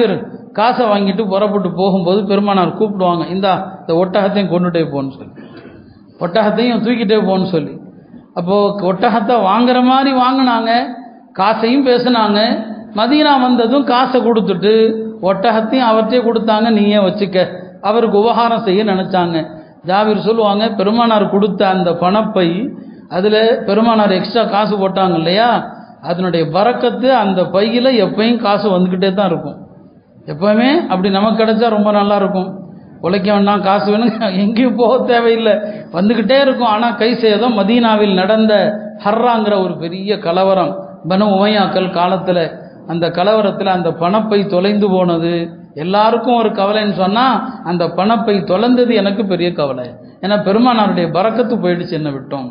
காசை வாங்கிட்டு புறப்பட்டு போகும்போது பெருமானார் கூப்பிடுவாங்க இந்தா இந்த ஒட்டகத்தையும் கொண்டுட்டே போன்னு சொல்லி ஒட்டகத்தையும் தூக்கிட்டே போன்னு சொல்லி அப்போது ஒட்டகத்தை வாங்குற மாதிரி வாங்கினாங்க காசையும் பேசுனாங்க மதீனா வந்ததும் காசை கொடுத்துட்டு ஒட்டகத்தையும் அவர்கிட்டே கொடுத்தாங்க நீயே வச்சுக்க அவருக்கு உபகாரம் செய்ய நினச்சாங்க ஜாபீர் சொல்லுவாங்க பெருமானார் கொடுத்த அந்த பணப்பை அதில் பெருமானார் எக்ஸ்ட்ரா காசு போட்டாங்க இல்லையா அதனுடைய பறக்கத்து அந்த பையில் எப்பயும் காசு வந்துக்கிட்டே தான் இருக்கும் எப்பவுமே அப்படி நமக்கு கிடைச்சா ரொம்ப நல்லா இருக்கும் உழைக்க வேண்டாம் காசு வேணும் எங்கேயும் போக தேவையில்லை வந்துக்கிட்டே இருக்கும் ஆனால் கை சேதம் மதீனாவில் நடந்த ஹர்ராங்கிற ஒரு பெரிய கலவரம் பனு உமையாக்கள் காலத்தில் அந்த கலவரத்தில் அந்த பணப்பை தொலைந்து போனது எல்லாருக்கும் ஒரு கவலைன்னு சொன்னால் அந்த பணப்பை தொலைந்தது எனக்கு பெரிய கவலை ஏன்னா பெருமானாருடைய பறக்கத்து போயிடுச்சு என்ன விட்டோம்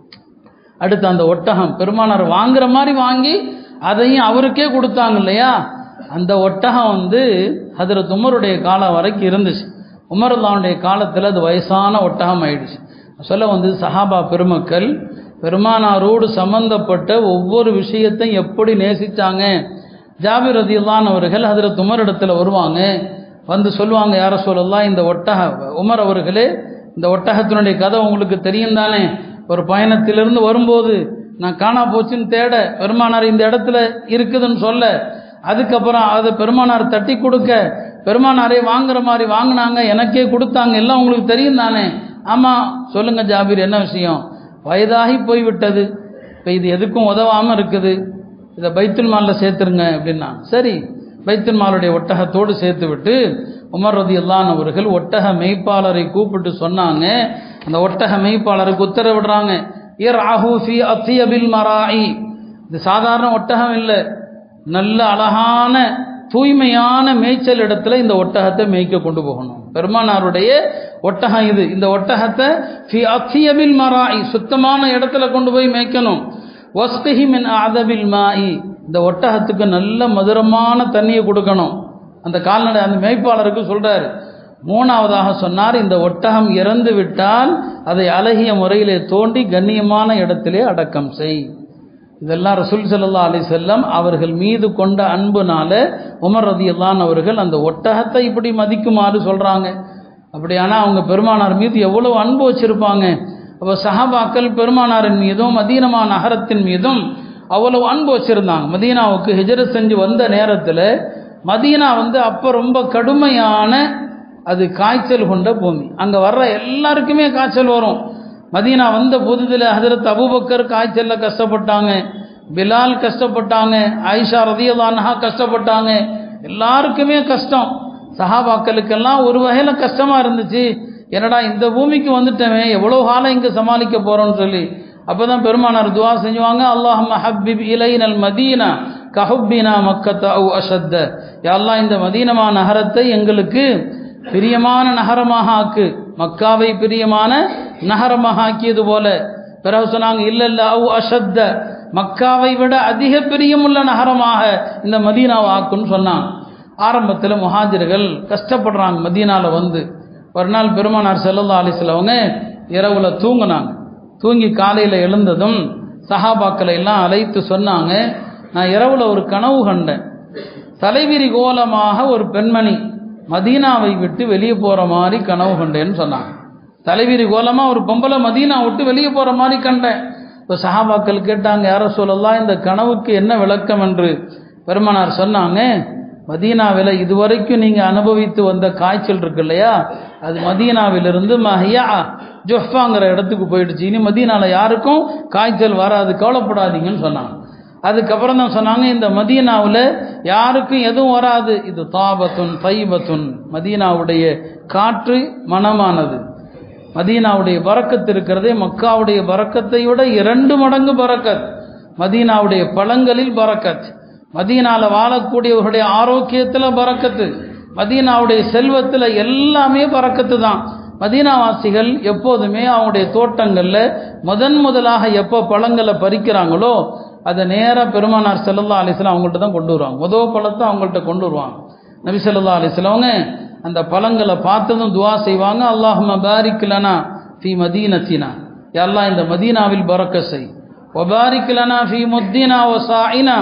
அடுத்து அந்த ஒட்டகம் பெருமானார் வாங்குற மாதிரி வாங்கி அதையும் அவருக்கே கொடுத்தாங்க இல்லையா அந்த ஒட்டகம் வந்து ஹதரத் உமருடைய காலம் வரைக்கும் இருந்துச்சு உமருல்லாவுடைய காலத்தில் அது வயசான ஒட்டகம் ஆயிடுச்சு சொல்ல வந்து சஹாபா பெருமக்கள் பெருமானாரோடு சம்பந்தப்பட்ட ஒவ்வொரு விஷயத்தையும் எப்படி நேசித்தாங்க ஜாபிர் ரதியுல்லான் அவர்கள் ஹதரத் உமர் இடத்துல வருவாங்க வந்து சொல்லுவாங்க யார சொல்லலாம் இந்த ஒட்டக உமர் அவர்களே இந்த ஒட்டகத்தினுடைய கதை உங்களுக்கு தெரியும் தானே ஒரு பயணத்திலிருந்து வரும்போது நான் காணா போச்சுன்னு தேட பெருமானார் இந்த இடத்துல இருக்குதுன்னு சொல்ல அதுக்கப்புறம் அதை பெருமானார் தட்டி கொடுக்க பெருமானாரே வாங்குற மாதிரி வாங்கினாங்க எனக்கே கொடுத்தாங்க எல்லாம் உங்களுக்கு தெரியும் தானே ஆமாம் சொல்லுங்க ஜாபீர் என்ன விஷயம் வயதாகி போய்விட்டது இப்போ இது எதுக்கும் உதவாமல் இருக்குது இதை பைத்துல் மாலில் சேர்த்துருங்க அப்படின்னா சரி பைத்துல் மாலுடைய ஒட்டகத்தோடு சேர்த்து விட்டு உமர் ரதி அல்லான் அவர்கள் ஒட்டக மெய்ப்பாளரை கூப்பிட்டு சொன்னாங்க அந்த ஒட்டக மெய்ப்பாளருக்கு உத்தரவிடுறாங்க இர் அஹூஃபி அத்தியபில் மராயி இது சாதாரண ஒட்டகம் இல்லை நல்ல அழகான தூய்மையான மேய்ச்சல் இடத்துல இந்த ஒட்டகத்தை மேய்க்க கொண்டு போகணும் பெருமானாருடைய ஒட்டகம் இது இந்த ஒட்டகத்தை ஃபி அத்தியபில் மராயி சுத்தமான இடத்துல கொண்டு போய் மேய்க்கணும் வஸ்கஹி மின் அதபில் மாயி இந்த ஒட்டகத்துக்கு நல்ல மதுரமான தண்ணியை கொடுக்கணும் அந்த கால்நடை அந்த மேய்ப்பாளருக்கு சொல்றாரு மூணாவதாக சொன்னார் இந்த ஒட்டகம் இறந்து விட்டால் அதை அழகிய முறையிலே தோண்டி கண்ணியமான இடத்திலே அடக்கம் செய் இதெல்லாம் ரசூல் சல்லா அலி செல்லம் அவர்கள் மீது கொண்ட அன்புனால உமர் ரதி அவர்கள் அந்த ஒட்டகத்தை இப்படி மதிக்குமாறு சொல்றாங்க அப்படியானா அவங்க பெருமானார் மீது எவ்வளவு அன்பு வச்சிருப்பாங்க அப்போ சஹாபாக்கள் பெருமானாரின் மீதும் மதீனமா நகரத்தின் மீதும் அவ்வளவு அன்பு வச்சிருந்தாங்க மதீனாவுக்கு ஹிஜரத் செஞ்சு வந்த நேரத்தில் மதீனா வந்து அப்போ ரொம்ப கடுமையான அது காய்ச்சல் கொண்ட பூமி அங்கே வர்ற எல்லாருக்குமே காய்ச்சல் வரும் மதீனா வந்த புதுதில் ஹஜரத் அபுபக்கர் காய்ச்சலில் கஷ்டப்பட்டாங்க பிலால் கஷ்டப்பட்டாங்க ஆயிஷா ரதியதானஹா கஷ்டப்பட்டாங்க எல்லாருக்குமே கஷ்டம் சஹாபாக்களுக்கெல்லாம் ஒரு வகையில் கஷ்டமாக இருந்துச்சு என்னடா இந்த பூமிக்கு வந்துட்டவே எவ்வளோ காலம் இங்கே சமாளிக்க போகிறோன்னு சொல்லி அப்போ தான் பெருமானார் துவா செஞ்சுவாங்க அல்லாஹ் ஹப்பிப் இலைனல் மதீனா கஹுப்பினா மக்கத்த அவு அஷத்த யாரெல்லாம் இந்த மதீனமா நகரத்தை எங்களுக்கு பிரியமான நகரமாக ஆக்கு மக்காவை பிரியமான நகரமாக ஆக்கியது போல பிறகு சொன்னாங்க இல்லை இல்லை அவு அஷத்த மக்காவை விட அதிக பிரியமுள்ள நகரமாக இந்த மதீனாவை ஆக்குன்னு சொன்னாங்க ஆரம்பத்தில் முஹாஜிர்கள் கஷ்டப்படுறாங்க மதீனாவில் வந்து ஒரு நாள் பெருமானார் செல்லல்லா அலிஸ்லவங்க இரவுல தூங்கினாங்க தூங்கி காலையில் எழுந்ததும் சஹாபாக்களை எல்லாம் அழைத்து சொன்னாங்க நான் இரவுல ஒரு கனவு கண்டேன் தலைவிரி கோலமாக ஒரு பெண்மணி மதீனாவை விட்டு வெளியே போகிற மாதிரி கனவு கண்டேன்னு சொன்னாங்க தலைவிரி கோலமாக ஒரு பொம்பளை மதீனா விட்டு வெளியே போகிற மாதிரி கண்டேன் இப்போ சஹாபாக்கள் கேட்டாங்க யார சொல்லலாம் இந்த கனவுக்கு என்ன விளக்கம் என்று பெருமனார் சொன்னாங்க மதீனாவில் இதுவரைக்கும் நீங்கள் அனுபவித்து வந்த காய்ச்சல் இருக்கு இல்லையா அது மதீனாவிலிருந்து மஹியா ஜொஃபாங்கிற இடத்துக்கு போயிடுச்சு இனி மதீனாவில் யாருக்கும் காய்ச்சல் வராது கவலைப்படாதீங்கன்னு சொன்னாங்க அதுக்கப்புறம் தான் சொன்னாங்க இந்த மதீனாவில் யாருக்கும் எதுவும் வராது இது தாபத்துன் தைபத்துன் மதீனாவுடைய காற்று மனமானது மதீனாவுடைய பறக்கத்து இருக்கிறதே மக்காவுடைய பறக்கத்தை விட இரண்டு மடங்கு பறக்கத் மதீனாவுடைய பழங்களில் பறக்கத் மதீனாவில் வாழக்கூடியவர்களுடைய ஆரோக்கியத்தில் பறக்கத்து மதீனாவுடைய செல்வத்தில் எல்லாமே பறக்கத்து தான் மதீனாவாசிகள் எப்போதுமே அவங்களுடைய தோட்டங்களில் முதன் முதலாக எப்போ பழங்களை பறிக்கிறாங்களோ அதை நேராக பெருமானார் செல்லல்லா அலிஸ்லாம் அவங்கள்ட்ட தான் கொண்டு வருவாங்க முதல் பழத்தை அவங்கள்ட்ட கொண்டு வருவாங்க நபி செல்லல்லா அலிஸ்லவங்க அந்த பழங்களை பார்த்ததும் துவா செய்வாங்க அல்லாஹும பாரிக்லனா ஃபி மதீனத்தினா எல்லாம் இந்த மதீனாவில் பறக்க செய் ஒபாரிக்லனா ஃபி முத்தினா ஒ சாயினா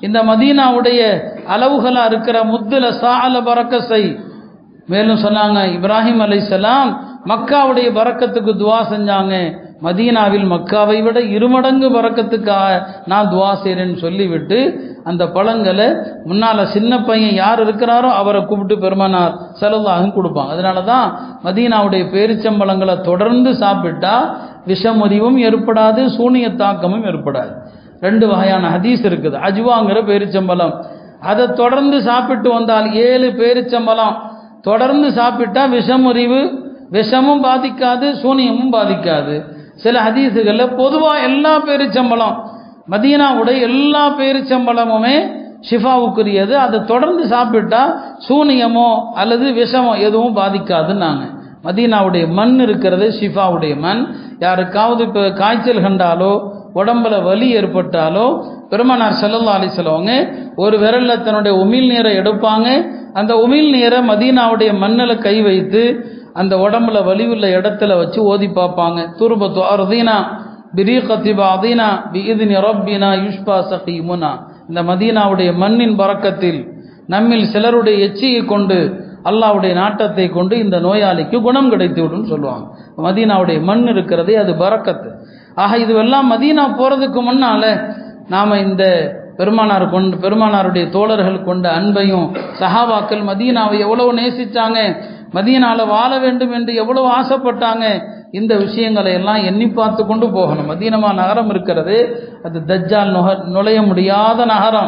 இந்த மதீனாவுடைய அளவுகளா இருக்கிற முத்துல சால பறக்கசை மேலும் சொன்னாங்க இப்ராஹிம் அலைசலாம் மக்காவுடைய பறக்கத்துக்கு துவா செஞ்சாங்க மதீனாவில் மக்காவை விட இருமடங்கு பறக்கத்துக்காக நான் துவா செய்கிறேன்னு சொல்லிவிட்டு அந்த பழங்களை முன்னால் சின்ன பையன் யார் இருக்கிறாரோ அவரை கூப்பிட்டு பெருமானார் செலவாகும் கொடுப்பாங்க அதனால தான் மதீனாவுடைய பேரிச்சம்பழங்களை தொடர்ந்து சாப்பிட்டா விஷமுறிவும் ஏற்படாது சூனிய தாக்கமும் ஏற்படாது ரெண்டு வகையான ஹதீஸ் இருக்குது அஜ்வாங்கிற பேரிச்சம்பழம் அதை தொடர்ந்து சாப்பிட்டு வந்தால் ஏழு பேரிச்சம்பழம் தொடர்ந்து சாப்பிட்டா விஷமுறிவு விஷமும் பாதிக்காது சூனியமும் பாதிக்காது சில ஹதீஸுகளில் பொதுவாக எல்லா பேரிச்சம்பழம் மதீனாவுடைய எல்லா பேரிச்சம்பழமுமே ஷிஃபாவுக்குரியது அதை தொடர்ந்து சாப்பிட்டா சூனியமோ அல்லது விஷமோ எதுவும் பாதிக்காதுன்னாங்க மதீனாவுடைய மண் இருக்கிறது ஷிஃபாவுடைய மண் யாருக்காவது இப்போ காய்ச்சல் கண்டாலோ உடம்புல வலி ஏற்பட்டாலோ பெருமானார் செல்லல்லா அலிசலவங்க ஒரு விரல்ல தன்னுடைய உமிழ் நீரை எடுப்பாங்க அந்த உமிழ் நீரை மதீனாவுடைய மண்ணில் கை வைத்து அந்த உடம்புல வலி உள்ள இடத்துல வச்சு ஓதி பார்ப்பாங்க துருபத்து அர்தீனா பிரி கத்திபா அதீனா பிஇதினி ரப்பினா யுஷ்பா சகீமுனா இந்த மதீனாவுடைய மண்ணின் பறக்கத்தில் நம்மில் சிலருடைய எச்சியை கொண்டு அல்லாவுடைய நாட்டத்தை கொண்டு இந்த நோயாளிக்கு குணம் கிடைத்து விடும் சொல்லுவாங்க மதீனாவுடைய மண் இருக்கிறதே அது பறக்கத்து ஆக இதுவெல்லாம் மதீனா போகிறதுக்கு முன்னால நாம் இந்த பெருமானார் கொண்டு பெருமானாருடைய தோழர்கள் கொண்ட அன்பையும் சஹாபாக்கள் மதீனாவை எவ்வளவு நேசித்தாங்க மதீனால வாழ வேண்டும் என்று எவ்வளவு ஆசைப்பட்டாங்க இந்த விஷயங்களை எல்லாம் எண்ணி பார்த்து கொண்டு போகணும் மதீனமா நகரம் இருக்கிறது அது தஜ்ஜால் நுக நுழைய முடியாத நகரம்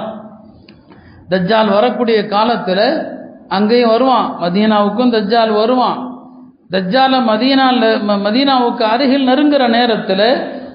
தஜ்ஜால் வரக்கூடிய காலத்தில் அங்கேயும் வருவான் மதீனாவுக்கும் தஜ்ஜால் வருவான் தஜ்ஜால மதீனால மதீனாவுக்கு அருகில் நெருங்குற நேரத்தில்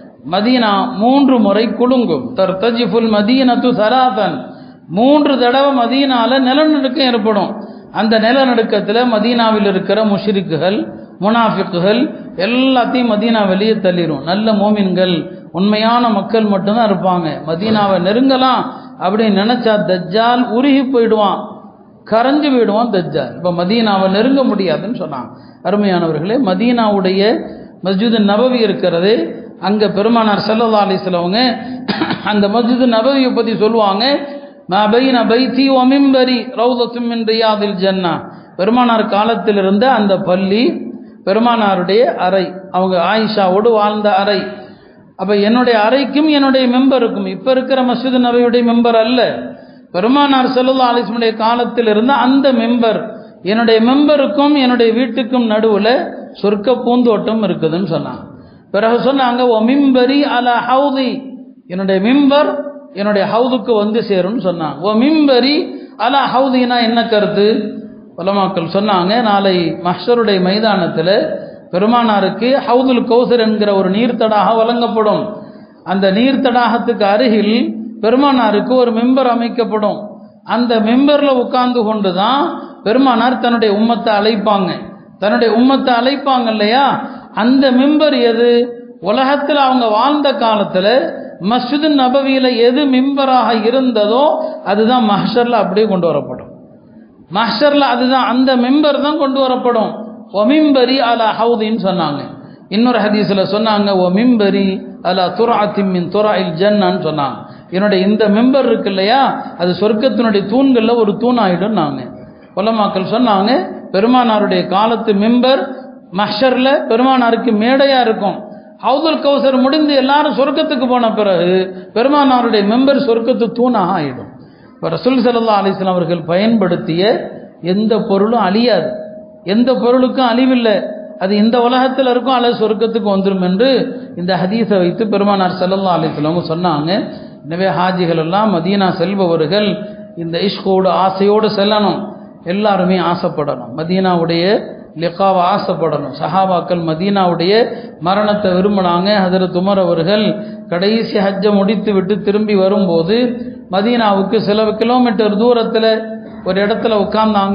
மதீனா மூன்று முறை குலுங்கும் தர்தஜிஃபுல் மதீனத்து சராதன் மூன்று தடவை மதீனால நிலநடுக்கம் ஏற்படும் அந்த நிலநடுக்கத்தில் மதீனாவில் இருக்கிற முஷ்ரிக்குகள் முனாஃபிக்குகள் எல்லாத்தையும் மதீனா வெளியே தள்ளிடும் நல்ல மோமின்கள் உண்மையான மக்கள் மட்டும்தான் இருப்பாங்க மதீனாவை நெருங்கலாம் அப்படின்னு நினைச்சா தஜ்ஜால் உருகி போயிடுவான் கரைஞ்சு போயிடுவான் தஜ்ஜால் இப்போ மதீனாவை நெருங்க முடியாதுன்னு சொன்னாங்க அருமையானவர்களே மதீனாவுடைய மஸ்ஜிது நபவி இருக்கிறது அங்கே பெருமானார் சல்லல்லா அலிஸ்லவங்க அந்த மஸ்ஜிது நபவியை பற்றி சொல்லுவாங்க மபைன பைத்தி ஒமிம்பரி ரவுதத்தும் மின் ரியாதில் ஜன்னா பெருமானார் காலத்தில் இருந்த அந்த பள்ளி பெருமானாருடைய அறை அவங்க ஆயிஷாவோடு வாழ்ந்த அறை அப்போ என்னுடைய அறைக்கும் என்னுடைய மெம்பருக்கும் இப்போ இருக்கிற மஸ்ஜித் நபியுடைய மெம்பர் அல்ல பெருமானார் செல்லுல்லா அலிஸ்முடைய காலத்தில் இருந்த அந்த மெம்பர் என்னுடைய மெம்பருக்கும் என்னுடைய வீட்டுக்கும் நடுவில் சொர்க்க பூந்தோட்டம் இருக்குதுன்னு சொன்னாங்க பிறகு சொன்னாங்க ஓ மிம்பரி அல ஹவுதி என்னுடைய மிம்பர் என்னுடைய ஹவுதுக்கு வந்து சேரும்னு சொன்னாங்க ஓ மிம்பரி அல ஹவுதினா என்ன கருத்து உலமாக்கள் சொன்னாங்க நாளை மஹ்ஷருடைய மைதானத்தில் பெருமானாருக்கு ஹவுதுல் கௌசர் என்கிற ஒரு நீர்த்தடாக வழங்கப்படும் அந்த நீர்த்தடாகத்துக்கு அருகில் பெருமானாருக்கு ஒரு மெம்பர் அமைக்கப்படும் அந்த மெம்பரில் உட்கார்ந்து கொண்டு தான் பெருமானார் தன்னுடைய உம்மத்தை அழைப்பாங்க தன்னுடைய உம்மத்தை அழைப்பாங்க இல்லையா அந்த மெம்பர் எது உலகத்தில் அவங்க வாழ்ந்த காலத்தில் மஸ்ஜிது நபவியில் எது மெம்பராக இருந்ததோ அதுதான் மஹ்ஷரில் அப்படியே கொண்டு வரப்படும் மஹ்ஷரில் அதுதான் அந்த மெம்பர் தான் கொண்டு வரப்படும் ஒமிம்பரி அலா ஹவுதின்னு சொன்னாங்க இன்னொரு ஹதீஸில் சொன்னாங்க ஒ மிம்பரி அலா துரா திம்மின் துரா இல் ஜன்னான்னு சொன்னாங்க என்னுடைய இந்த மெம்பர் இருக்கு இல்லையா அது சொர்க்கத்தினுடைய தூண்களில் ஒரு தூண் ஆகிடும் நாங்க உலமாக்கள் சொன்னாங்க பெருமானாருடைய காலத்து மெம்பர் மஹ்ஷரில் பெருமானாருக்கு மேடையாக இருக்கும் ஹவுதுல் கௌசர் முடிந்து எல்லாரும் சொர்க்கத்துக்கு போன பிறகு பெருமானாருடைய மெம்பர் சொர்க்கத்து தூணாக ஆகிடும் இப்போ ரசூல் சல்லா அலிஸ்லாம் அவர்கள் பயன்படுத்திய எந்த பொருளும் அழியாது எந்த பொருளுக்கும் அழிவில்லை அது இந்த உலகத்தில் இருக்கும் அல்லது சொர்க்கத்துக்கு வந்துடும் என்று இந்த ஹதீஸை வைத்து பெருமானார் சல்லல்லா அலிஸ்லாமங்க சொன்னாங்க எனவே ஹாஜிகள் எல்லாம் மதீனா செல்பவர்கள் இந்த இஷ்கோடு ஆசையோடு செல்லணும் எல்லாருமே ஆசைப்படணும் மதீனாவுடைய லிகாவை ஆசைப்படணும் சஹாபாக்கள் மதீனாவுடைய மரணத்தை விரும்பினாங்க ஹதரத் உமர் அவர்கள் கடைசி ஹஜ்ஜை முடித்து விட்டு திரும்பி வரும்போது மதீனாவுக்கு சில கிலோமீட்டர் தூரத்தில் ஒரு இடத்துல உட்கார்ந்தாங்க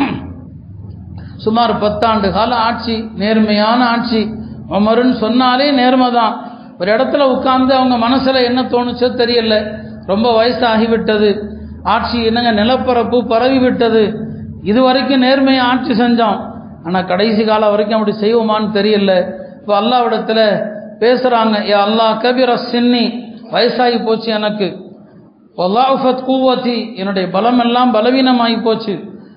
சுமார் பத்தாண்டு கால ஆட்சி நேர்மையான ஆட்சி உமருன்னு சொன்னாலே நேர்மை தான் ஒரு இடத்துல உட்கார்ந்து அவங்க மனசில் என்ன தோணுச்சோ தெரியல ரொம்ப வயசாகிவிட்டது ஆட்சி என்னங்க நிலப்பரப்பு பரவி விட்டது இது வரைக்கும் நேர்மையை ஆட்சி செஞ்சோம் ஆனால் கடைசி காலம் வரைக்கும் அப்படி செய்வோமான்னு தெரியல இப்போ அல்லாவிடத்தில் பேசுகிறாங்க ஏ அல்லாஹ் கபீர சின்னி வயசாகி போச்சு எனக்கு வல்லாஃபத் கூவத்தி என்னுடைய பலம் எல்லாம் பலவீனமாகி போச்சு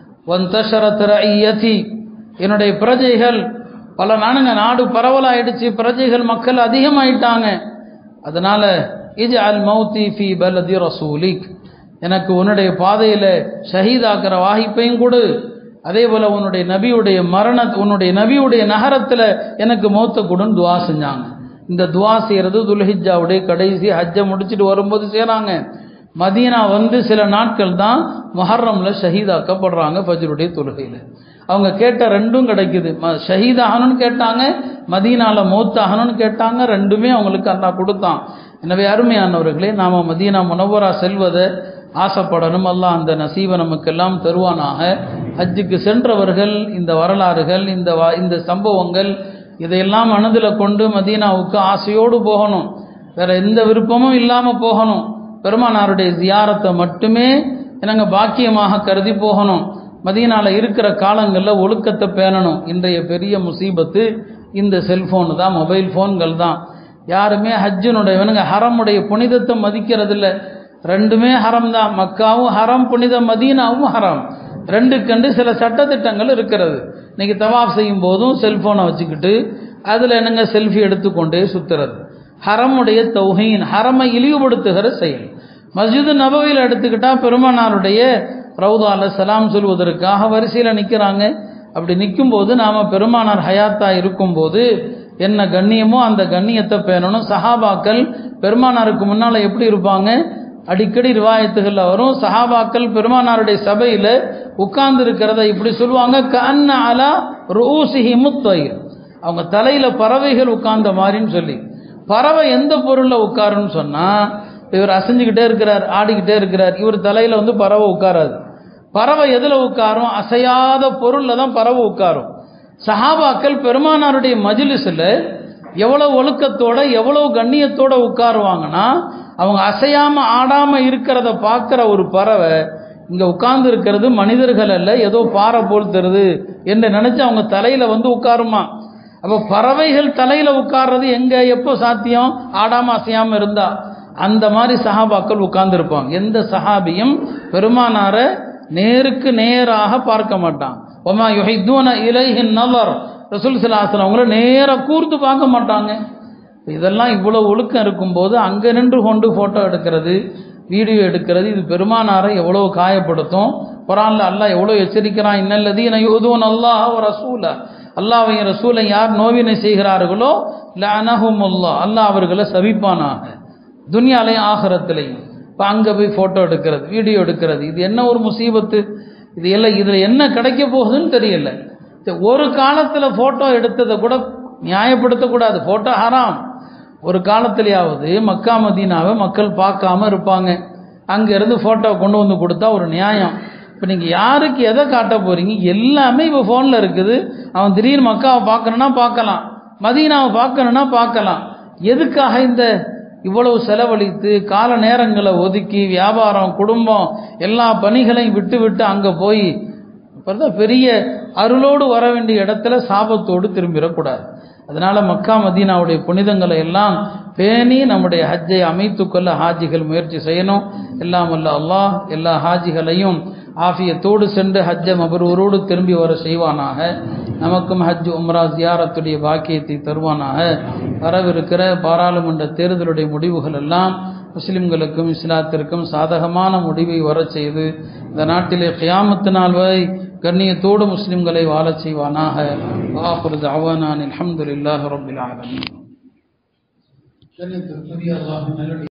வந்தஷரத் ரஐயதி என்னுடைய பிரஜைகள் பல நாடுங்க நாடு பரவலாயிடுச்சு பிரஜைகள் மக்கள் அதிகமாயிட்டாங்க அதனால இது அல் மௌத்தி ஃபி பலதி ரசூலிக் எனக்கு உன்னுடைய பாதையில் ஷஹீதாக்கிற வாய்ப்பையும் கொடு அதே போல உன்னுடைய நபியுடைய மரண உன்னுடைய நபியுடைய நகரத்தில் எனக்கு மௌத்த கொடுன்னு துவா செஞ்சாங்க இந்த துவா செய்கிறது துல்ஹிஜாவுடைய கடைசி ஹஜ்ஜை முடிச்சுட்டு வரும்போது செய்கிறாங்க மதீனா வந்து சில நாட்கள் தான் மொஹர்ரமில் ஷஹீதாக்கப்படுறாங்க ஃபஜ்ருடைய தொழுகையில் அவங்க கேட்ட ரெண்டும் கிடைக்குது ம ஷஹீத் ஆகணும்னு கேட்டாங்க மதீனாவில் மௌத் ஆகணும்னு கேட்டாங்க ரெண்டுமே அவங்களுக்கு அல்லாஹ் கொடுத்தான் எனவே அருமையானவர்களே நாம் மதீனா முனவரா செல்வதை ஆசைப்படணும் அல்லாஹ் அந்த நசீவை நமக்கெல்லாம் தருவானாக ஹஜ்ஜுக்கு சென்றவர்கள் இந்த வரலாறுகள் இந்த வா- இந்த சம்பவங்கள் இதையெல்லாம் மனதில் கொண்டு மதீனாவுக்கு ஆசையோடு போகணும் வேற எந்த விருப்பமும் இல்லாமல் போகணும் பெருமானாருடைய ஜியாரத்தை மட்டுமே என்னங்க பாக்கியமாக கருதி போகணும் மதீனால இருக்கிற காலங்களில் ஒழுக்கத்தை பேணணும் இன்றைய பெரிய முசீபத்து இந்த செல்போனு தான் மொபைல் ஃபோன்கள் தான் யாருமே ஹஜ்ஜினுடையவனுங்க ஹரமுடைய புனிதத்தை மதிக்கிறதில்ல ரெண்டுமே ஹரம் தான் மக்காவும் ஹரம் புனித மதீனாவும் ஹரம் ரெண்டு கண்டு சில சட்டத்திட்டங்கள் இருக்கிறது இன்னைக்கு தவாஃப் செய்யும் போதும் செல்போனை வச்சுக்கிட்டு அதில் என்னங்க செல்ஃபி எடுத்துக்கொண்டே சுத்துறது ஹரமுடைய தௌஹீன் ஹரமை இழிவுபடுத்துகிற செயல் மஸ்ஜிது நபவியில் எடுத்துக்கிட்டா பெருமானாருடைய ரவுதால சலாம் சொல்வதற்காக வரிசையில் நிற்கிறாங்க அப்படி நிற்கும்போது நாம் பெருமானார் ஹயாத்தா இருக்கும்போது என்ன கண்ணியமோ அந்த கண்ணியத்தை பேணணும் சஹாபாக்கள் பெருமானாருக்கு முன்னால் எப்படி இருப்பாங்க அடிக்கடி ரிவாயத்துகளில் வரும் சஹாபாக்கள் பெருமானாருடைய சபையில் உட்கார்ந்து இருக்கிறத இப்படி சொல்லுவாங்க கண்ண அலா ரூசிஹி முத்தயிர் அவங்க தலையில் பறவைகள் உட்கார்ந்த மாதிரின்னு சொல்லி பறவை எந்த பொருளில் உட்காருன்னு சொன்னால் இவர் அசைஞ்சுக்கிட்டே இருக்கிறார் ஆடிக்கிட்டே இருக்கிறார் இவர் தலையில் வந்து பறவை உட்காராது பறவை எதில் உட்காரும் அசையாத பொருளில் தான் பறவை உட்காரும் சஹாபாக்கள் பெருமானாருடைய மஜ்லிஸில் எவ்வளவு ஒழுக்கத்தோட எவ்வளவு கண்ணியத்தோட உட்காருவாங்கன்னா அவங்க அசையாம ஆடாம இருக்கிறத பார்க்குற ஒரு பறவை இங்க உட்கார்ந்து இருக்கிறது மனிதர்கள் அல்ல ஏதோ பாறை போல் தருது என்று நினைச்சு அவங்க தலையில வந்து உட்காருமா அப்போ பறவைகள் தலையில உட்கார்றது எங்க எப்போ சாத்தியம் ஆடாம அசையாம இருந்தா அந்த மாதிரி சஹாபாக்கள் உட்கார்ந்து இருப்பாங்க எந்த சஹாபியும் பெருமானார நேருக்கு நேராக பார்க்க மாட்டான் ஒமா யுஹித்தூன இலைஹின் நவர் ரசூல் சலாசலம் அவங்கள நேராக கூர்ந்து பார்க்க மாட்டாங்க இதெல்லாம் இவ்வளோ ஒழுக்கம் இருக்கும்போது அங்கே நின்று கொண்டு ஃபோட்டோ எடுக்கிறது வீடியோ எடுக்கிறது இது பெருமானாரை எவ்வளோ காயப்படுத்தும் குரான்ல அல்லாஹ் எவ்வளோ எச்சரிக்கிறான் இன்னல்லதீன யூதுவன் அல்லாஹ் ஒரு ரசூல அல்லாஹ்வையும் ரசூலை யார் நோவினை செய்கிறார்களோ லஅனஹுமுல்லாஹ் அல்லாஹ் அவர்களை சபிப்பானாக துனியாலையும் ஆகரத்திலையும் இப்போ அங்கே போய் ஃபோட்டோ எடுக்கிறது வீடியோ எடுக்கிறது இது என்ன ஒரு முசீபத்து இது எல்லாம் இதில் என்ன கிடைக்க போகுதுன்னு தெரியல சரி, ஒரு காலத்தில் ஃபோட்டோ எடுத்ததை கூட நியாயப்படுத்தக்கூடாது ஃபோட்டோ ஹராம் ஒரு காலத்திலேயாவது மக்கா மதீனாவை மக்கள் பார்க்காம இருப்பாங்க அங்கேருந்து ஃபோட்டோ கொண்டு வந்து கொடுத்தா ஒரு நியாயம் இப்போ நீங்கள் யாருக்கு எதை காட்ட போகிறீங்க எல்லாமே இப்போ ஃபோனில் இருக்குது அவன் திடீர்னு மக்காவை பார்க்கணுன்னா பார்க்கலாம் மதீனாவை பார்க்கணுன்னா பார்க்கலாம் எதுக்காக இந்த இவ்வளவு செலவழித்து கால நேரங்களை ஒதுக்கி வியாபாரம் குடும்பம் எல்லா பணிகளையும் விட்டு விட்டு அங்கே போய் இப்பதான் பெரிய அருளோடு வர வேண்டிய இடத்துல சாபத்தோடு திரும்பிடக்கூடாது அதனால மக்கா மதீனாவுடைய புனிதங்களை எல்லாம் பேணி நம்முடைய ஹஜ்ஜை அமைத்துக்கொள்ள ஹாஜிகள் முயற்சி செய்யணும் எல்லாம் வல்ல அல்லாஹ் எல்லா ஹாஜிகளையும் ஆஃபியத்தோடு சென்று ஹஜ்ஜை மபரூரோடு திரும்பி வர செய்வானாக நமக்கும் ஹஜ் உம்ரா ஜியாரத்துடைய பாக்கியத்தை தருவானாக வரவிருக்கிற பாராளுமன்ற தேர்தலுடைய முடிவுகள் எல்லாம் முஸ்லிம்களுக்கும் இஸ்லாத்திற்கும் சாதகமான முடிவை வரச் செய்து இந்த நாட்டிலே கியாமத்து நாள் வரை கண்ணியத்தோடு முஸ்லிம்களை வாழச் செய்வானாக ஆஹுர் அவானான் அல்ஹம்துலில்லாஹி ரப்பில் ஆலமீன் கண்ணியத்திற்குரிய அல்லாஹ் நல்லடி